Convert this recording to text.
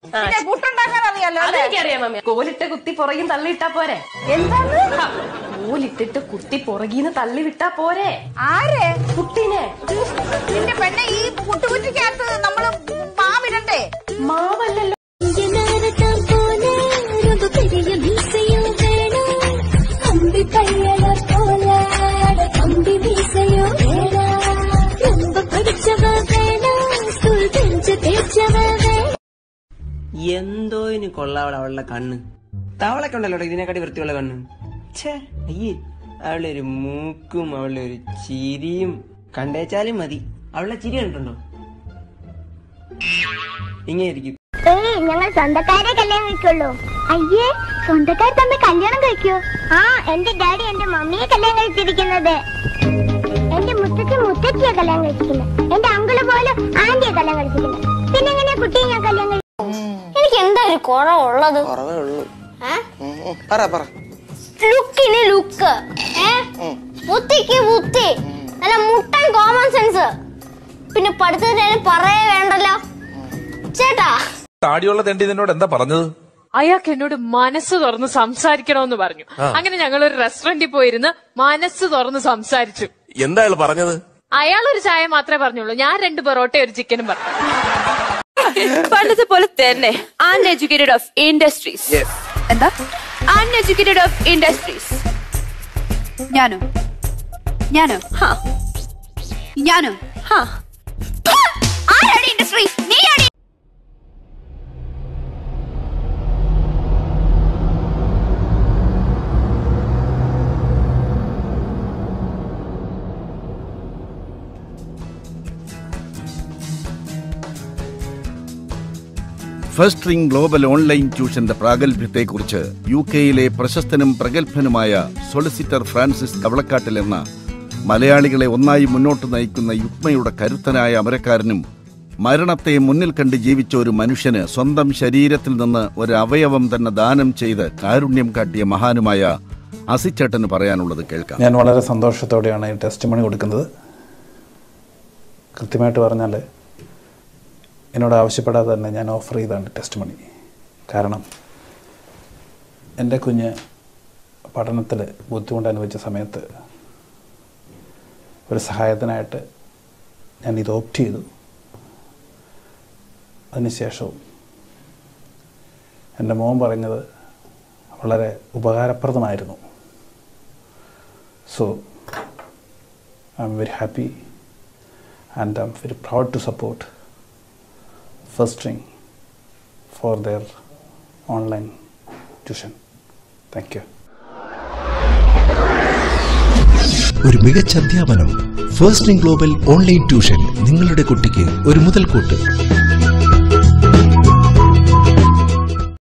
പിന്നെ പുട്ടുണ്ടാക്കാൻ അറിയാലോ അല്ലേ അതെനിക്കറിയാം മമ്മി കോലിട്ട് കുത്തി പുറകിന്ന് തള്ളിയിട്ടാ പോരെ എന്താണ് ഹ, കോലിട്ടിട്ട് കുത്തി പുറകിന്ന് തള്ളി വിട്ടാ പോരെ ആരെ കുട്ടിനെ നിന്റെ പെണ്ണെ ഈ പുട്ടുകുറ്റിക്കകത്ത് നമ്മള് മാവിടണ്ടേ മാവല്ലല്ലോ നാരകം പോലെ ரொம்ப பெரிய மீசையும் வேணும் கம்பி பையல போல கம்பி மீசையும் வேணும் ரொம்ப படிச்சவ வேணும் ஸ்கூல் பெஞ்சு தேய்ச்சவ வேணும் എന്തോ ഇനി കൊള്ളാവള അവളുടെ കണ്ണ് തവളൊക്കെ ഉണ്ടല്ലോ ഇതിനെക്കാട്ടി വൃത്തിയുള്ള കണ്ണ് ഛേ അയ്യേ അവളുടെ ഒരു മൂക്കും അവളുടെ ഒരു ചിരിയും കണ്ടേച്ചാലും മതി അവളുടെ ചിരി കണ്ടിട്ടുണ്ടോ ഇങ്ങനെ ഇരിക്കും ഏയ് ഞങ്ങൾ സ്വന്തക്കാരെ കല്യാണം കഴിക്കുള്ളൂ അയ്യേ സ്വന്തക്കാർ തമ്മിൽ കല്യാണം കഴിക്കോ ആ എന്റെ ഡാഡി എന്റെ മമ്മിയെ കല്യാണം കഴിച്ചിരിക്കുന്നത് എന്റെ മുത്തച്ഛൻ മുത്തച്ഛിയെ കല്യാണം കഴിച്ചിരിക്കുന്നത് എന്റെ അങ്കിള് പോലും ആന്റിയെ കല്യാണം കഴിച്ചിരിക്കുന്നത് പിന്നെ എങ്ങനെയാ കുട്ടിയെ ഞാൻ കല്യാണം കഴിക്കും എനിക്ക് എന്താ ഒരു കുറവുള്ളത് കുറവേ ഉള്ളൂ ഉം, ഉം. പറ പറ ലുക്കിന് ലുക്ക് ബുദ്ധിക്ക് ബുദ്ധി നല്ല മുട്ടൻ കോമൺ സെൻസ് പിന്നെ പഠിത്തത്തിന് പറയേ വേണ്ടല്ലോ ചേട്ടാ താടിയുള്ള തെണ്ടി നിന്നോട് എന്താ പറഞ്ഞത് അയാൾക്ക് എന്നോട് മനസ്സ് തുറന്ന് സംസാരിക്കണമെന്ന് പറഞ്ഞു അങ്ങനെ ഞങ്ങൾ ഒരു റെസ്റ്റോറന്റിൽ പോയിരുന്ന് മനസ്സ് തുറന്ന് സംസാരിച്ചു എന്താ അയാൾ പറഞ്ഞത് അയാൾ ഒരു ചായ മാത്രമേ പറഞ്ഞുള്ളൂ ഞാൻ രണ്ട് പൊറോട്ട ഒരു ചിക്കനും പറഞ്ഞു പണ്ടത്തെ പോലെ തന്നെ അൺഎഡ്യൂക്കേറ്റഡ് ഓഫ് ഇൻഡസ്ട്രീസ് എന്താ അൺഎഡ്യൂക്കേറ്റഡ് ഓഫ് ഇൻഡസ്ട്രീസ് ഞാനോ ഞാനോ ഹാ ഞാനോ ഹാ ആരാണ് ഇൻഡസ്ട്രി നീയാണ് ഫസ്റ്റ് റിംഗ് ഗ്ലോബൽ ഓൺലൈൻ ട്യൂഷന്റെ പ്രാഗൽഭ്യത്തെക്കുറിച്ച് യു കെയിലെ പ്രശസ്തനും പ്രഗത്ഭനുമായ സൊളിസിറ്റർ ഫ്രാൻസിസ് കവളക്കാട്ടിൽ എന്ന മലയാളികളെ ഒന്നായി മുന്നോട്ട് നയിക്കുന്ന യുഗ്മയുടെ കരുത്തനായ അമരക്കാരനും മരണത്തെ മുന്നിൽ കണ്ട് ജീവിച്ച ഒരു മനുഷ്യന് സ്വന്തം ശരീരത്തിൽ നിന്ന് ഒരു അവയവം തന്നെ ദാനം ചെയ്ത് കാരുണ്യം കാട്ടിയ മഹാനുമായ അസിച്ചേട്ടന് പറയാനുള്ളത് കേൾക്കാം ഞാൻ വളരെ സന്തോഷത്തോടെയാണ് ഈ ടെസ്റ്റ് മണി കൊടുക്കുന്നത് കൃത്യമായിട്ട് പറഞ്ഞാൽ എന്നോട് ആവശ്യപ്പെടാതെ തന്നെ ഞാൻ ഓഫർ ചെയ്താണ് ടെസ്റ്റ് മണി കാരണം എൻ്റെ കുഞ്ഞ് പഠനത്തിൽ ബുദ്ധിമുട്ട് അനുഭവിച്ച സമയത്ത് ഒരു സഹായത്തിനായിട്ട് ഞാൻ ഇത് ഓപ്റ്റ് ചെയ്തു അതിനുശേഷവും എൻ്റെ മോൻ പറഞ്ഞത് വളരെ ഉപകാരപ്രദമായിരുന്നു So I'm very happy and I'm very proud to support First String for their online tuition. Thank you. ഒരു മികച്ച അധ്യാപനം ഫസ്റ്റ് ഗ്ലോബൽ ഓൺലൈൻ ട്യൂഷൻ നിങ്ങളുടെ കുട്ടിക്ക് ഒരു മുതൽക്കൂട്ട്